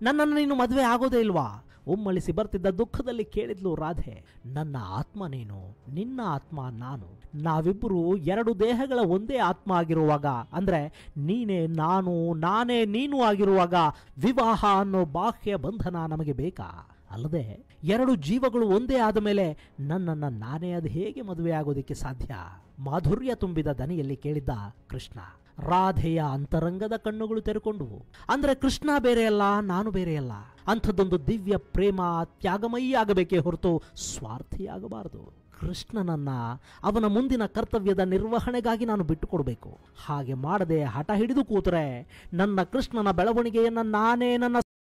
ನನ್ನನ್ನು ನೀನು ಮದುವೆ ಆಗೋದೇ ಇಲ್ವಾ ಉಮ್ಮಳಿಸಿ ಬರ್ತಿದ್ದ ದುಃಖದಲ್ಲಿ ಕೇಳಿದ್ಲು ರಾಧೆ ನನ್ನ ಆತ್ಮ ನೀನು ನಿನ್ನ ಆತ್ಮ ನಾನು ನಾವಿಬ್ಬರು ಎರಡು ದೇಹಗಳ ಒಂದೇ ಆತ್ಮ ಆಗಿರುವಾಗ ಅಂದ್ರೆ ನೀನೇ ನಾನು ನಾನೇ ನೀನು ಆಗಿರುವಾಗ ವಿವಾಹ ಅನ್ನೋ ಬಾಹ್ಯ ಬಂಧನ ನಮಗೆ ಬೇಕಾ ಅಲ್ಲದೆ ಎರಡು ಜೀವಗಳು ಒಂದೇ ಆದ ಮೇಲೆ ನನ್ನನ್ನು ನಾನೇ ಅದು ಹೇಗೆ ಮದುವೆ ಆಗೋದಕ್ಕೆ ಸಾಧ್ಯ ಮಾಧುರ್ಯ ತುಂಬಿದ ದನಿಯಲ್ಲಿ ಕೇಳಿದ್ದ ಕೃಷ್ಣ ರಾಧೆಯ ಅಂತರಂಗದ ಕಣ್ಣುಗಳು ತೆರೆಕೊಂಡವು ಅಂದ್ರೆ ಕೃಷ್ಣ ಬೇರೆಯಲ್ಲ ನಾನು ಬೇರೆಯಲ್ಲ ಅಂಥದ್ದೊಂದು ದಿವ್ಯ ಪ್ರೇಮ ತ್ಯಾಗಮಯಿ ಆಗಬೇಕೇ ಹೊರತು ಸ್ವಾರ್ಥಿಯಾಗಬಾರದು ಕೃಷ್ಣನನ್ನ ಅವನ ಮುಂದಿನ ಕರ್ತವ್ಯದ ನಿರ್ವಹಣೆಗಾಗಿ ನಾನು ಬಿಟ್ಟುಕೊಡ್ಬೇಕು ಹಾಗೆ ಮಾಡದೆ ಹಠ ಹಿಡಿದು ಕೂತರೆ ನನ್ನ ಕೃಷ್ಣನ ಬೆಳವಣಿಗೆಯನ್ನ ನಾನೇ ನನ್ನ